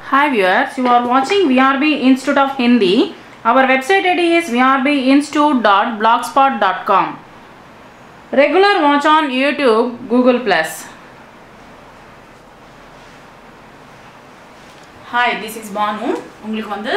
Hi viewers, you are watching VRB Institute of Hindi. Our website ID is vrbinstitute.blogspot.com. Regular watch on YouTube, Google Plus. Hi this is Bhanu உங்களுக்கு வந்து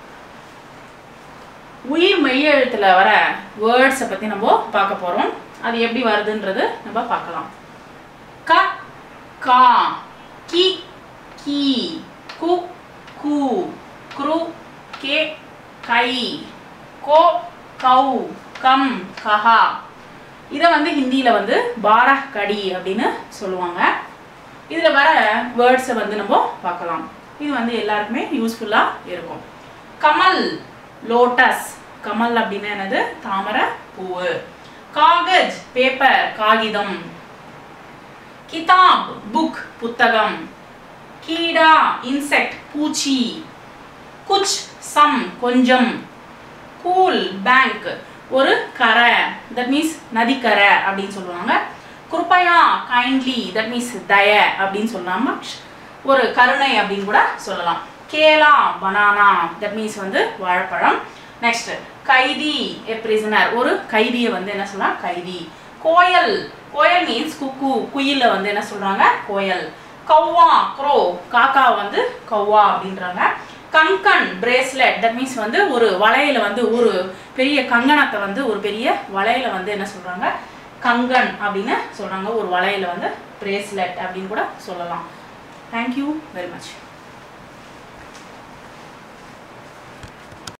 உயிர் மெய்யெழுத்தில் வர வேர்ட்ஸை பற்றி நம்ம பார்க்க போகிறோம் அது எப்படி வருதுன்றது நம்ம பார்க்கலாம் க கா கி கி கு கு குரு கே கை கோ கௌ கம் கஹா இதை வந்து ஹிந்தியில் வந்து பாரஹ் கடி அப்படின்னு சொல்லுவாங்க இதில் வர வேர்ட்ஸை வந்து நம்ம பார்க்கலாம் இது வந்து எல்லாருக்குமே யூஸ்ஃபுல்லாக இருக்கும் கமல் லோட்டஸ் கமல் அப்படின்னா என்னது தாமரை பூவு காகஜ் பேப்பர் காகிதம் கிதாப் புக் புத்தகம் கீடா இன்செக்ட் பூச்சி குச் சம் கொஞ்சம் கூல் பேங்க் ஒரு கரை தட் மீன்ஸ் நதிக்கரை அப்படின்னு சொல்லுவாங்க கிருப்பையா கைண்ட்லி தட் மீன்ஸ் தய அப்படின்னு சொல்லாம ஒரு கருணை அப்படின்னு கூட சொல்லலாம் கேலா பனானா தட் மீன்ஸ் வந்து வாழைப்பழம் நெக்ஸ்ட் கைதி எ பிரிசனர் ஒரு கைதியை வந்து என்ன சொல்லலாம் கைதி கோயல் கோயல் மீன்ஸ் குக்கு குயில வந்து என்ன சொல்றாங்க கோயல் கௌவா க்ரோ காக்கா வந்து கௌவா அப்படின்றாங்க கங்கன் பிரேஸ்லெட் தட் மீன்ஸ் வந்து ஒரு வளையல வந்து ஒரு பெரிய கங்கணத்தை வந்து ஒரு பெரிய வளையல வந்து என்ன சொல்றாங்க கங்கன் அப்படின்னு சொல்றாங்க ஒரு வளையல வந்து பிரேஸ்லெட் அப்படின்னு கூட சொல்லலாம் தேங்க்யூ வெரி மச்